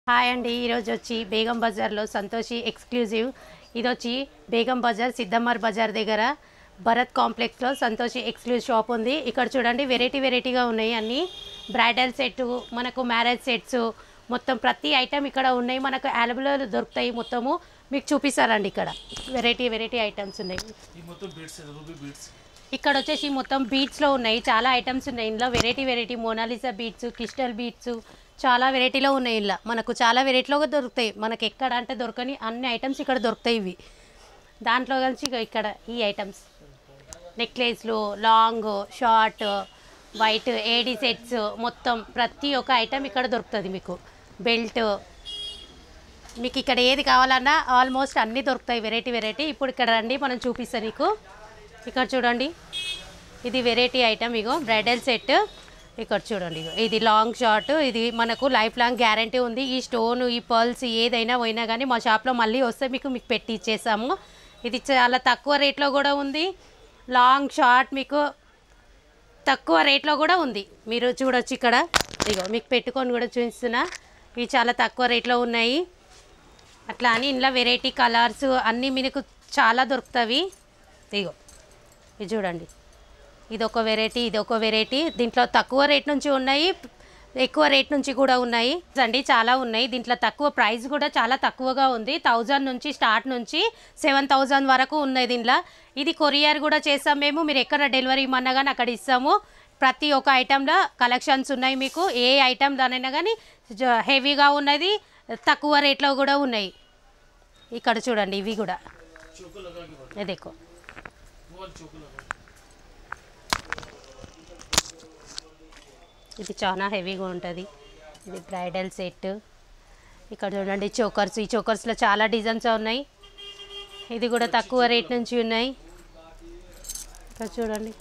Hi అండి ఈరోజు వచ్చి బేగం బజార్లో సంతోషి ఎక్స్క్లూజివ్ ఇది వచ్చి బేగం బజార్ సిద్ధమ్మర్ బజార్ దగ్గర భరత్ కాంప్లెక్స్లో సంతోషి ఎక్స్క్లూజివ్ షాప్ ఉంది ఇక్కడ చూడండి వెరైటీ వెరైటీగా ఉన్నాయి అన్ని బ్రైడల్ సెట్ మనకు మ్యారేజ్ సెట్స్ మొత్తం ప్రతి ఐటెం ఇక్కడ ఉన్నాయి మనకు అవైలబుల్ దొరుకుతాయి మొత్తము మీకు చూపిస్తారండి ఇక్కడ వెరైటీ వెరైటీ ఐటమ్స్ ఉన్నాయి ఈ మొత్తం బీట్స్ రూబీ బీట్స్ ఇక్కడ వచ్చేసి మొత్తం బీట్స్లో ఉన్నాయి చాలా ఐటమ్స్ ఉన్నాయి ఇందులో variety variety Monalisa beads crystal beads చాలా వెరైటీలో ఉన్నాయి ఇలా మనకు చాలా వెరైటీలో దొరుకుతాయి మనకి ఎక్కడ అంటే దొరకని అన్ని ఐటమ్స్ ఇక్కడ దొరుకుతాయి ఇవి దాంట్లో కలిసి ఇగో ఇక్కడ ఈ ఐటమ్స్ నెక్లెస్లు long short white AD sets మొత్తం ప్రతి ఒక్క ఐటమ్ ఇక్కడ దొరుకుతుంది మీకు బెల్ట్ మీకు ఇక్కడ ఏది కావాలన్నా ఆల్మోస్ట్ అన్నీ దొరుకుతాయి వెరైటీ వెరైటీ ఇప్పుడు ఇక్కడ రండి మనం చూపిస్తాను నీకు ఇక్కడ చూడండి ఇది వెరైటీ ఐటమ్ ఇగో బ్రైడల్ సెట్ ఇక్కడ చూడండి ఇగో ఇది లాంగ్ షార్ట్ ఇది మనకు లైఫ్ లాంగ్ గ్యారంటీ ఉంది ఈ స్టోన్ ఈ పర్ల్స్ ఏదైనా పోయినా కానీ మా షాప్లో మళ్ళీ వస్తే మీకు మీకు పెట్టి ఇచ్చేసాము ఇది చాలా తక్కువ రేట్లో కూడా ఉంది లాంగ్ షార్ట్ మీకు తక్కువ రేట్లో కూడా ఉంది మీరు చూడొచ్చు ఇక్కడ ఇగో మీకు పెట్టుకొని కూడా చూపిస్తున్నా ఇవి చాలా తక్కువ రేట్లో ఉన్నాయి అట్లా అని ఇందులో వెరైటీ కలర్స్ అన్నీ మీకు చాలా దొరుకుతాయి ఇగో ఇది చూడండి ఇది ఒక వెరైటీ ఇది ఒక వెరైటీ దీంట్లో తక్కువ రేట్ నుంచి ఉన్నాయి ఎక్కువ రేట్ నుంచి కూడా ఉన్నాయి అండి చాలా ఉన్నాయి దీంట్లో తక్కువ ప్రైస్ కూడా చాలా తక్కువగా ఉంది థౌజండ్ నుంచి స్టార్ట్ నుంచి సెవెన్ థౌజండ్ వరకు ఉన్నాయి దీంట్లో ఇది కొరియర్ కూడా చేస్తాం మేము మీరు ఎక్కడ డెలివరీ ఇమ్మన్నా కానీ అక్కడ ఇస్తాము ప్రతి ఒక్క ఐటెంలో కలెక్షన్స్ ఉన్నాయి మీకు ఏ ఐటెం దానైనా కానీ జ- హెవీగా ఉన్నది తక్కువ రేట్లో కూడా ఉన్నాయి ఇక్కడ చూడండి ఇవి కూడా चोको लगा के बता ఇదేకో वो वाला चोको लगा ఇది చాలా హెవీగా ఉంటుంది ఇది బ్రైడల్ సెట్ ఇక్కడ చూడండి చోకర్స్ ఈ చోకర్స్లో చాలా డిజైన్స్ ఉన్నాయి ఇది కూడా తక్కువ రేట్ నుంచి ఉన్నాయి ఇక్కడ చూడండి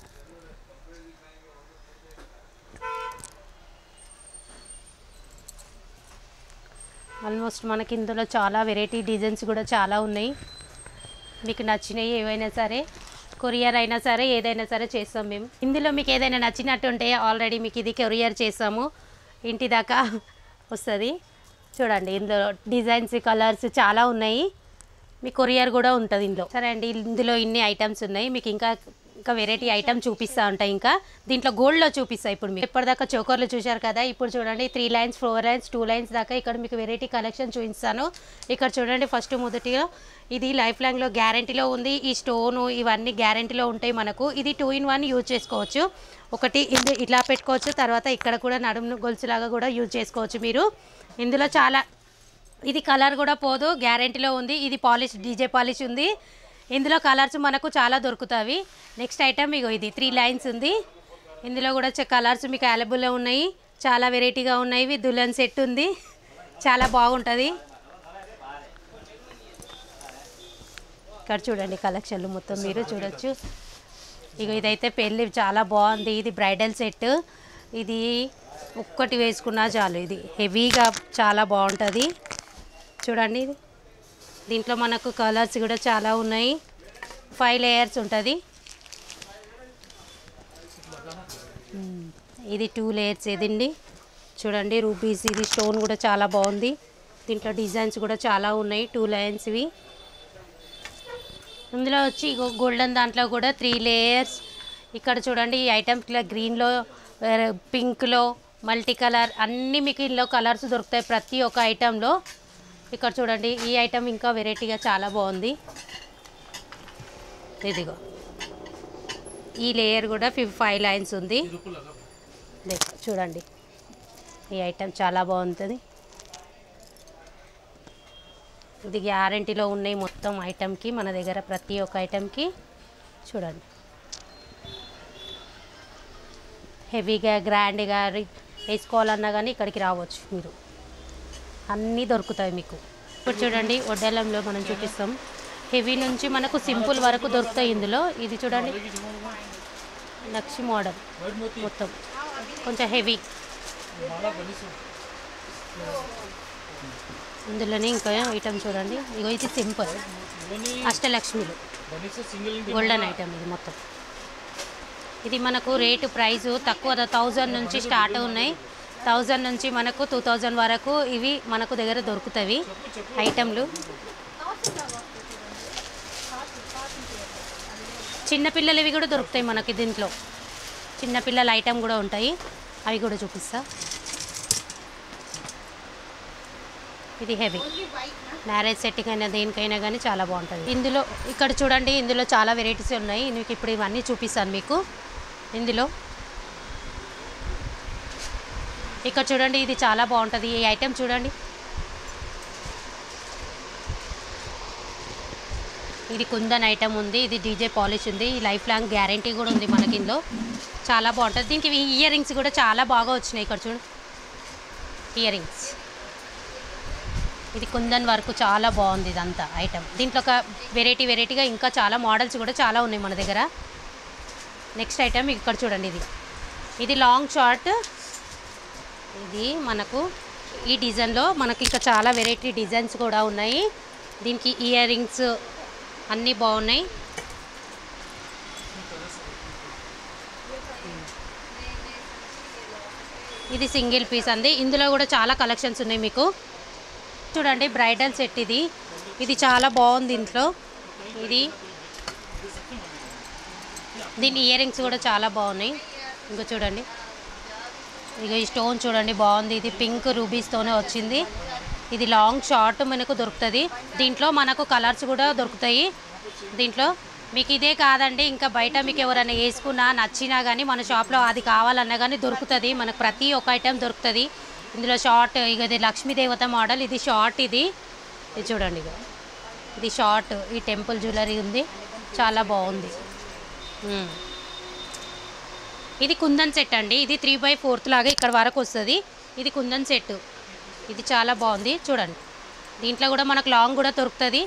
ఆల్మోస్ట్ మనకి ఇందులో చాలా వెరైటీ డిజైన్స్ కూడా చాలా ఉన్నాయి మీకు నచ్చినవి ఏవైనా సరే కొరియర్ అయినా సరే ఏదైనా సరే చేస్తాం మేము ఇందులో మీకు ఏదైనా నచ్చినట్టు ఉంటే ఆల్రెడీ మీకు ఇది కొరియర్ చేస్తాము ఇంటి దాకా వస్తుంది చూడండి ఇందులో డిజైన్స్ కలర్స్ చాలా ఉన్నాయి మీ కొరియర్ కూడా ఉంటుంది ఇందులో సరే అండి ఇందులో ఇన్ని ఐటమ్స్ ఉన్నాయి మీకు ఇంకా ఇంకా వెరైటీ ఐటమ్ చూపిస్తూ ఉంటాయి ఇంకా దీంట్లో గోల్డ్లో చూపిస్తా ఇప్పుడు మీకు ఇప్పటిదాకా చోకర్లు చూశారు కదా ఇప్పుడు చూడండి three lines four lines two lines దాకా ఇక్కడ మీకు వెరైటీ కలెక్షన్ చూపిస్తాను ఇక్కడ చూడండి ఫస్ట్ మొదటిగా ఇది లైఫ్ లాంగ్లో గ్యారంటీలో ఉంది ఈ స్టోను ఇవన్నీ గ్యారంటీలో ఉంటాయి మనకు ఇది టూ ఇన్ వన్ యూజ్ చేసుకోవచ్చు ఒకటి ఇది ఇట్లా పెట్టుకోవచ్చు తర్వాత ఇక్కడ కూడా నడుము గొలుసులాగా కూడా యూజ్ చేసుకోవచ్చు మీరు ఇందులో చాలా ఇది కలర్ కూడా పోదు గ్యారంటీలో ఉంది ఇది పాలిష్ డీజే పాలిష్ ఉంది ఇందులో కలర్స్ మనకు చాలా దొరుకుతాయి నెక్స్ట్ ఐటమ్ ఇగో ఇది త్రీ లైన్స్ ఉంది ఇందులో కూడా కలర్స్ మీకు అవైలబుల్లో ఉన్నాయి చాలా వెరైటీగా ఉన్నాయి ఇవి దుల్హన్ సెట్ ఉంది చాలా బాగుంటుంది ఇక్కడ చూడండి కలెక్షన్లు మొత్తం మీరు చూడొచ్చు ఇక ఇదైతే పెళ్ళి చాలా బాగుంది ఇది బ్రైడల్ సెట్ ఇది ఒక్కటి వేసుకున్నా చాలు ఇది హెవీగా చాలా బాగుంటుంది చూడండి ఇది దీంట్లో మనకు కలర్స్ కూడా చాలా ఉన్నాయి ఫైవ్ లేయర్స్ ఉంటుంది మ్మ్. ఇది టూ లేయర్స్ ఇదండి చూడండి రూపీస్ ఇది స్టోన్ కూడా చాలా బాగుంది దీంట్లో డిజైన్స్ కూడా చాలా ఉన్నాయి టూ లైన్స్ ఇవి ఇందులో వచ్చి ఇగో గోల్డెన్ దాంట్లో కూడా త్రీ లేయర్స్ ఇక్కడ చూడండి ఈ ఐటమ్స్ ఇలా గ్రీన్లో పింక్లో మల్టీ కలర్ అన్నీ మీకు ఇందులో కలర్స్ దొరుకుతాయి ప్రతి ఒక్క ఐటెంలో ఇక్కడ చూడండి ఈ ఐటమ్ ఇంకా వెరైటీగా చాలా బాగుంది ఇదిగో ఈ లేయర్ కూడా ఫిఫ్ ఫైవ్ లైన్స్ ఉంది रुको लगा లేక చూడండి ఈ ఐటమ్ చాలా బాగుంటుంది ఇది గ్యారంటీలో ఉన్నాయి మొత్తం ఐటమ్కి మన దగ్గర ప్రతి ఒక్క ఐటమ్కి చూడండి హెవీగా గ్రాండ్గా రి- వేసుకోవాలన్నా కానీ ఇక్కడికి రావచ్చు మీరు అన్నీ దొరుకుతాయి మీకు ఇప్పుడు చూడండి వడ్డెలంలో మనం చూపిస్తాం హెవీ నుంచి మనకు సింపుల్ వరకు దొరుకుతాయి ఇందులో ఇది చూడండి లక్ష్మి మోడల్ वाइट मोती మొత్తం కొంచెం హెవీ माला बनी सो ఇందులోనే ఇంకా ఐటమ్ చూడండి ఇగో ఇది సింపుల్ बनी అష్టలక్ష్మిలు बनी से सिंगल గోల్డెన్ ఐటమ్ ఇది మొత్తం ఇది మనకు రేటు ప్రైస్ తక్కువ థౌజండ్ నుంచి స్టార్ట్ ఉన్నాయి థౌజండ్ నుంచి మనకు టూ థౌజండ్ వరకు ఇవి మనకు దగ్గర దొరుకుతాయి ఐటెంలు చిన్నపిల్లలు ఇవి కూడా దొరుకుతాయి మనకి దీంట్లో చిన్నపిల్లల ఐటెం కూడా ఉంటాయి అవి కూడా చూపిస్తా ఇది హెవీ మ్యారేజ్ సెట్టింగ్ అయినా దేనికైనా కానీ చాలా బాగుంటుంది ఇందులో ఇక్కడ చూడండి ఇందులో చాలా వెరైటీస్ ఉన్నాయి మీకు ఇప్పుడు ఇవన్నీ చూపిస్తాను మీకు ఇందులో ఇక్కడ చూడండి ఇది చాలా బాగుంటుంది ఈ ఐటెం చూడండి ఇది కుందన్ ఐటమ్ ఉంది ఇది డీజే పాలిష్ ఉంది ఈ లైఫ్ లాంగ్ గ్యారంటీ కూడా ఉంది మనకి ఇందులో చాలా బాగుంటుంది దీనికి ఇయర్ రింగ్స్ కూడా చాలా బాగా వచ్చినాయి ఇక్కడ చూడు ఇయర్ రింగ్స్ ఇది కుందన్ వర్క్ చాలా బాగుంది ఇదంతా ఐటమ్ దీంట్లో ఒక వెరైటీ వెరైటీగా ఇంకా చాలా మోడల్స్ కూడా చాలా ఉన్నాయి మన దగ్గర నెక్స్ట్ ఐటమ్ ఇక్కడ చూడండి ఇది ఇది లాంగ్ షార్ట్ ఇది మనకు ఈ డిజైన్లో మనకి ఇంకా చాలా వెరైటీ డిజైన్స్ కూడా ఉన్నాయి దీనికి ఇయర్ రింగ్స్ అన్నీ బాగున్నాయి ఇది సింగిల్ పీస్ అండి ఇందులో కూడా చాలా కలెక్షన్స్ ఉన్నాయి మీకు చూడండి బ్రైడల్ సెట్ ఇది ఇది చాలా బాగుంది ఇంట్లో ఇది దీని ఇయర్ రింగ్స్ కూడా చాలా బాగున్నాయి ఇంకా చూడండి ఇక ఈ స్టోన్ చూడండి బాగుంది ఇది పింక్ రూబీస్తోనే వచ్చింది ఇది లాంగ్ షార్ట్ మనకు దొరుకుతుంది దీంట్లో మనకు కలర్స్ కూడా దొరుకుతాయి దీంట్లో మీకు ఇదే కాదండి ఇంకా బయట మీకు ఎవరైనా వేసుకున్నా నచ్చినా కానీ మన షాప్లో అది కావాలన్నా కానీ దొరుకుతుంది మనకు ప్రతి ఒక్క ఐటెం దొరుకుతుంది ఇందులో షార్ట్ ఇక ఇది లక్ష్మీదేవత మోడల్ ఇది షార్ట్ ఇది ఇది చూడండి ఇక ఇది షార్ట్ ఈ టెంపుల్ జ్యువెలరీ ఉంది చాలా బాగుంది ఉమ్. ఇది కుందన్ సెట్ అండి ఇది త్రీ బై ఫోర్త్ లాగా ఇక్కడ వరకు వస్తుంది ఇది కుందన్ సెట్ ఇది చాలా బాగుంది చూడండి దీంట్లో కూడా మనకు లాంగ్ కూడా దొరుకుతుంది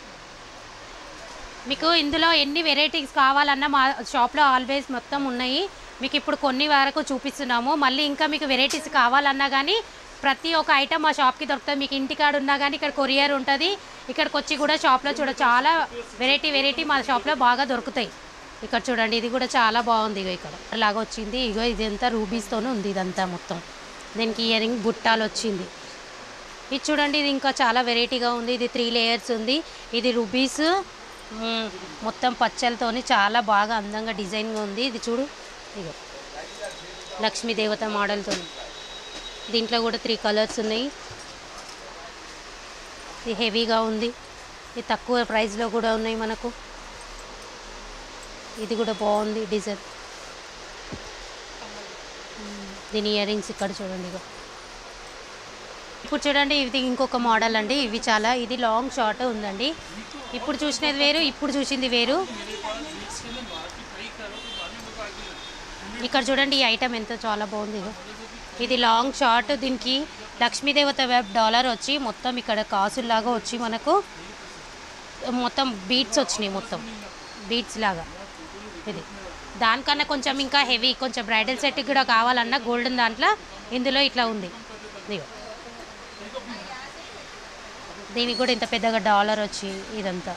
మీకు ఇందులో ఎన్ని వెరైటీస్ కావాలన్నా మా షాప్లో ఆల్వేస్ మొత్తం ఉన్నాయి మీకు ఇప్పుడు కొన్ని వరకు చూపిస్తున్నాము మళ్ళీ ఇంకా మీకు వెరైటీస్ కావాలన్నా కానీ ప్రతి ఒక్క ఐటమ్ మా షాప్కి దొరుకుతుంది మీకు ఇంటికాడ ఉన్నా కానీ ఇక్కడ కొరియర్ ఉంటుంది ఇక్కడికి వచ్చి కూడా షాప్లో చూడ చాలా వెరైటీ వెరైటీ మా షాప్లో బాగా దొరుకుతాయి ఇక్కడ చూడండి ఇది కూడా చాలా బాగుంది ఇగో ఇక్కడ లాగా వచ్చింది ఇగో ఇదంతా రూబీస్తోనే ఉంది ఇదంతా మొత్తం దీనికి ఇయర్ రింగ్ బుట్టాలు వచ్చింది ఇది చూడండి ఇది ఇంకా చాలా వెరైటీగా ఉంది ఇది త్రీ లేయర్స్ ఉంది ఇది రుబీస్ మ్, మొత్తం పచ్చలతోని చాలా బాగా అందంగా డిజైన్గా ఉంది ఇది చూడు ఇగో లక్ష్మీ దేవత మోడల్తో దీంట్లో కూడా త్రీ కలర్స్ ఉన్నాయి ఇది హెవీగా ఉంది ఇది తక్కువ ప్రైస్లో కూడా ఉన్నాయి మనకు ఇది కూడా బాగుంది డిజైన్ మ్, దీని ఇయర్ రింగ్స్ ఇక్కడ చూడండి ఇగో ఇప్పుడు చూడండి ఇది ఇంకొక మోడల్ అండి ఇవి చాలా ఇది లాంగ్ షార్ట్ ఉందండి ఇప్పుడు చూసినది వేరు ఇప్పుడు చూసింది వేరు ఇక్కడ చూడండి ఈ ఐటమ్ ఎంత చాలా బాగుంది ఇగో ఇది లాంగ్ షార్ట్ దీనికి లక్ష్మీదేవత వెబ్ డాలర్ వచ్చి మొత్తం ఇక్కడ కాసుల్లాగా వచ్చి మనకు మొత్తం బీట్స్ వచ్చినాయి మొత్తం బీట్స్ లాగా ఇది దానికన్నా కొంచెం ఇంకా హెవీ కొంచెం బ్రైడల్ సెట్ కూడా కావాలన్నా గోల్డెన్ దాంట్లో ఇందులో ఇట్లా ఉంది ఇదిగో దీనికి కూడా ఇంత పెద్దగా డాలర్ వచ్చి ఇదంతా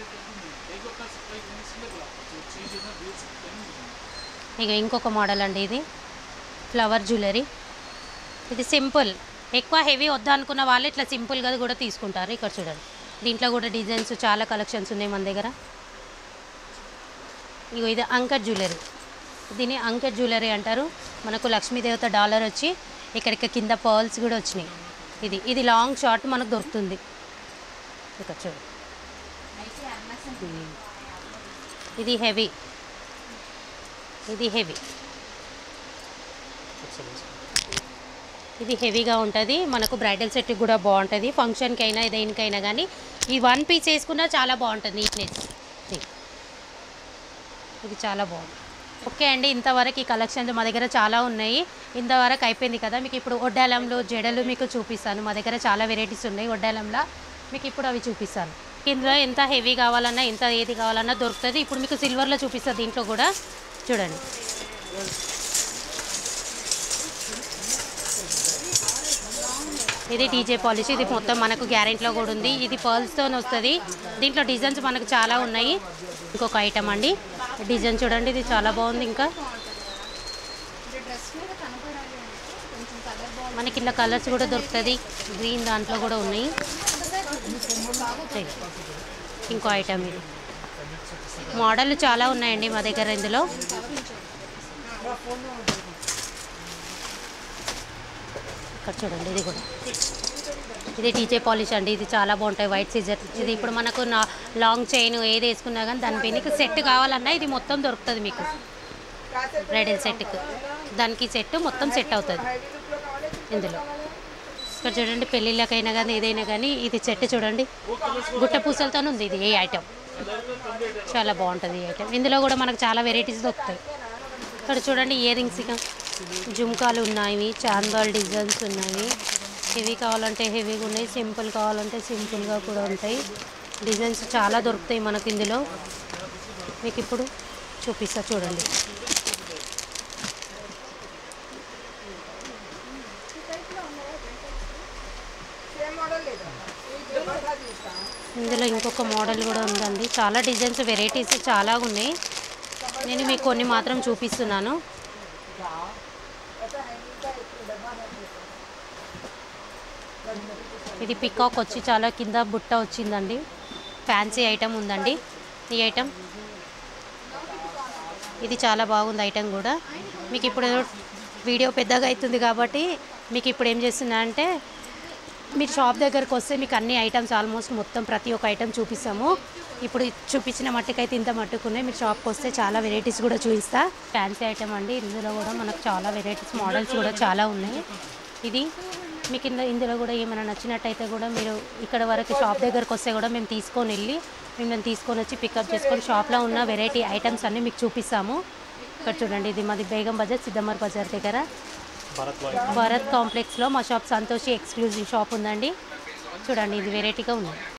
ఇక ఇంకొక మోడల్ అండి ఇది ఫ్లవర్ జ్యువెలరీ ఇది సింపుల్ ఎక్కువ హెవీ వద్దు అనుకున్న వాళ్ళు ఇట్లా సింపుల్గా కూడా తీసుకుంటారు ఇక్కడ చూడండి దీంట్లో కూడా డిజైన్స్ చాలా కలెక్షన్స్ ఉన్నాయి మన దగ్గర ఇగో ఇది అంకర్ జ్యువెలరీ దీన్ని అంకర్ జ్యువెలరీ అంటారు మనకు లక్ష్మీదేవత డాలర్ వచ్చి ఇక్కడికి కింద పర్ల్స్ కూడా వచ్చినాయి ఇది ఇది లాంగ్ షార్ట్ మనకు దొరుకుతుంది ఇక్కడ చూడు ఇది హెవీ ఇది హెవీ ఇది హెవీగా ఉంటుంది మనకు బ్రైడల్ సెట్ కూడా బాగుంటుంది ఫంక్షన్కి అయినా దేనికైనా కానీ ఈ వన్ పీస్ వేసుకున్నా చాలా బాగుంటుంది నీట్నెస్ ఇది చాలా బాగుంది ఓకే అండి ఇంతవరకు ఈ కలెక్షన్స్ మా దగ్గర చాలా ఉన్నాయి ఇంతవరకు అయిపోయింది కదా మీకు ఇప్పుడు వడ్డాలంలో జడలు మీకు చూపిస్తాను మా దగ్గర చాలా వెరైటీస్ ఉన్నాయి వడ్డాలంలో మీకు ఇప్పుడు అవి చూపిస్తాను ఇందులో ఎంత హెవీ కావాలన్నా ఎంత ఏది కావాలన్నా దొరుకుతుంది ఇప్పుడు మీకు సిల్వర్లో చూపిస్తుంది దీంట్లో కూడా చూడండి ఇది డీజే పాలిష్ ఇది మొత్తం మనకు గ్యారెంటీలో కూడా ఉంది ఇది పర్ల్స్తో వస్తుంది దీంట్లో డిజైన్స్ మనకు చాలా ఉన్నాయి ఇంకొక ఐటమ్ అండి డిజైన్ చూడండి ఇది చాలా బాగుంది ఇంకా డ్రెస్ మీద కనపడాలి అంటే కొంచెం కలర్ మనకి ఇలా కలర్స్ కూడా దొరుకుతుంది గ్రీన్ దాంట్లో కూడా ఉన్నాయి ఇంకో ఐటమ్ ఇది మోడల్ చాలా ఉన్నాయండి మా దగ్గర ఇందులో ఇక్కడ చూడండి ఇది కూడా ఇది టీచే పాలిష్ అండి ఇది చాలా బాగుంటాయి వైట్ సీజర్ ఇది ఇప్పుడు మనకు నా లాంగ్ చైన్ ఏది వేసుకున్నా కానీ దాని మీకు సెట్ కావాలన్నా ఇది మొత్తం దొరుకుతుంది మీకు బ్రైడల్ సెట్కి దానికి సెట్ మొత్తం సెట్ అవుతుంది ఇందులో ఇక్కడ చూడండి పెళ్ళిళ్ళకైనా కానీ ఏదైనా కానీ ఇది సెట్ చూడండి గుట్ట పూసలతో ఉంది ఇది ఏ ఐటమ్ చాలా బాగుంటుంది ఈ ఐటమ్ ఇందులో కూడా మనకు చాలా వెరైటీస్ దొరుకుతాయి ఇక్కడ చూడండి ఇయర్ రింగ్స్ ఇక జుమ్కాలు ఉన్నాయి చాందాల్ డిజైన్స్ ఉన్నాయి హెవీ కావాలంటే హెవీగా ఉన్నాయి సింపుల్ కావాలంటే సింపుల్గా కూడా ఉంటాయి డిజైన్స్ చాలా దొరుకుతాయి మనకు ఇందులో మీకు ఇప్పుడు చూపిస్తా చూడండి ఇందులో ఇంకొక మోడల్ కూడా ఉందండి చాలా డిజైన్స్ వెరైటీస్ చాలా ఉన్నాయి నేను మీకు కొన్ని మాత్రం చూపిస్తున్నాను ఇది పికాక్ వచ్చి చాలా కింద బుట్ట వచ్చిందండి ఫ్యాన్సీ ఐటమ్ ఉందండి ఈ ఐటమ్ ఇది చాలా బాగుంది ఐటమ్ కూడా మీకు ఇప్పుడు వీడియో పెద్దగా అవుతుంది కాబట్టి మీకు ఇప్పుడు ఏం చేస్తున్నా అంటే మీరు షాప్ దగ్గరకు వస్తే మీకు అన్ని ఐటమ్స్ ఆల్మోస్ట్ మొత్తం ప్రతి ఒక్క ఐటమ్ చూపిస్తాము ఇప్పుడు చూపించిన మట్టుకైతే ఇంత మట్టుకున్నాయి మీరు షాప్కి వస్తే చాలా వెరైటీస్ కూడా చూపిస్తా ఫ్యాన్సీ ఐటమ్ అండి ఇందులో కూడా మనకు చాలా వెరైటీస్ మోడల్స్ కూడా చాలా ఉన్నాయి ఇది మీకు ఇందులో ఇందులో కూడా ఏమైనా నచ్చినట్టయితే కూడా మీరు ఇక్కడ వరకు షాప్ దగ్గరకు వస్తే కూడా మేము తీసుకొని వెళ్ళి మిమ్మల్ని తీసుకొని వచ్చి పికప్ చేసుకొని షాప్లో ఉన్న వెరైటీ ఐటమ్స్ అన్నీ మీకు చూపిస్తాము ఇక్కడ చూడండి ఇది మాది బేగం బజార్ సిద్ధమర్ బజార్ దగ్గర భరత్ కాంప్లెక్స్లో మా షాప్ సంతోషి ఎక్స్క్లూజివ్ షాప్ ఉందండి చూడండి ఇది వెరైటీగా ఉంది